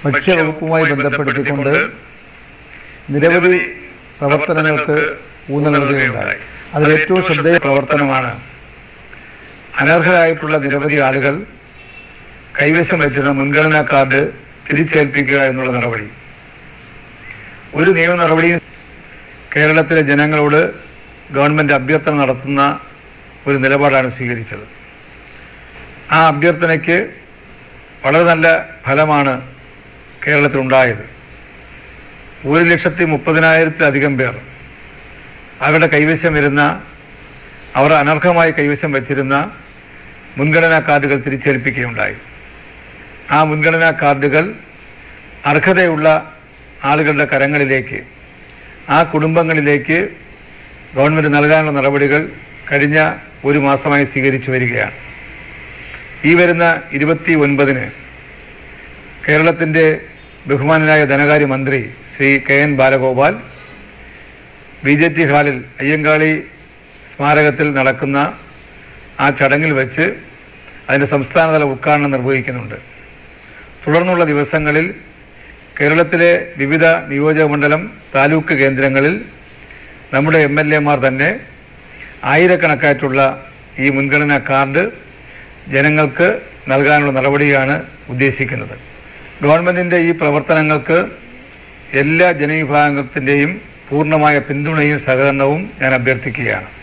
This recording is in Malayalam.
ഭക്ഷ്യവകുപ്പുമായി ബന്ധപ്പെടുത്തിക്കൊണ്ട് നിരവധി പ്രവർത്തനങ്ങൾക്ക് ഊന്നൽ നൽകുകയുണ്ടായി അതിൽ ഏറ്റവും ശ്രദ്ധേയ പ്രവർത്തനമാണ് അനർഹരായിട്ടുള്ള നിരവധി ആളുകൾ കൈവശം വെച്ചിരുന്ന മുൻഗണനാ കാർഡ് തിരിച്ചേൽപ്പിക്കുക എന്നുള്ള നടപടി ഒരു നിയമ നടപടിയും കേരളത്തിലെ ജനങ്ങളോട് ഗവൺമെൻറ് അഭ്യർത്ഥന നടത്തുന്ന ഒരു നിലപാടാണ് സ്വീകരിച്ചത് ആ അഭ്യർത്ഥനയ്ക്ക് വളരെ നല്ല ഫലമാണ് കേരളത്തിലുണ്ടായത് ഒരു ലക്ഷത്തി മുപ്പതിനായിരത്തിലധികം പേർ അവരുടെ കൈവശം വരുന്ന അവർ അനർഹമായി കൈവശം വച്ചിരുന്ന മുൻഗണനാ കാർഡുകൾ തിരിച്ചേൽപ്പിക്കുകയുണ്ടായി ആ മുൻഗണനാ കാർഡുകൾ അർഹതയുള്ള ആളുകളുടെ കരങ്ങളിലേക്ക് ആ കുടുംബങ്ങളിലേക്ക് ഗവൺമെൻറ് നൽകാനുള്ള നടപടികൾ കഴിഞ്ഞ ഒരു മാസമായി സ്വീകരിച്ചു വരികയാണ് ഈ വരുന്ന ഇരുപത്തി ഒൻപതിന് കേരളത്തിൻ്റെ ബഹുമാനനായ ധനകാര്യമന്ത്രി Shri K N Balagopal B J T ഹാളിൽ അയ്യങ്കാളി സ്മാരകത്തിൽ നടക്കുന്ന ആ ചടങ്ങിൽ വെച്ച് അതിൻ്റെ സംസ്ഥാനതല ഉദ്ഘാടനം നിർവഹിക്കുന്നുണ്ട് തുടർന്നുള്ള ദിവസങ്ങളിൽ കേരളത്തിലെ വിവിധ നിയോജകമണ്ഡലം താലൂക്ക് കേന്ദ്രങ്ങളിൽ നമ്മുടെ എം എൽ എമാർ തന്നെ ആയിരക്കണക്കായിട്ടുള്ള ഈ മുൻഗണനാ കാർഡ് ജനങ്ങൾക്ക് നൽകാനുള്ള നടപടിയാണ് ഉദ്ദേശിക്കുന്നത് ഗവൺമെൻറ്റിൻ്റെ ഈ പ്രവർത്തനങ്ങൾക്ക് എല്ലാ ജനവിഭാഗത്തിൻ്റെയും പൂർണ്ണമായ പിന്തുണയും സഹകരണവും ഞാൻ അഭ്യർത്ഥിക്കുകയാണ്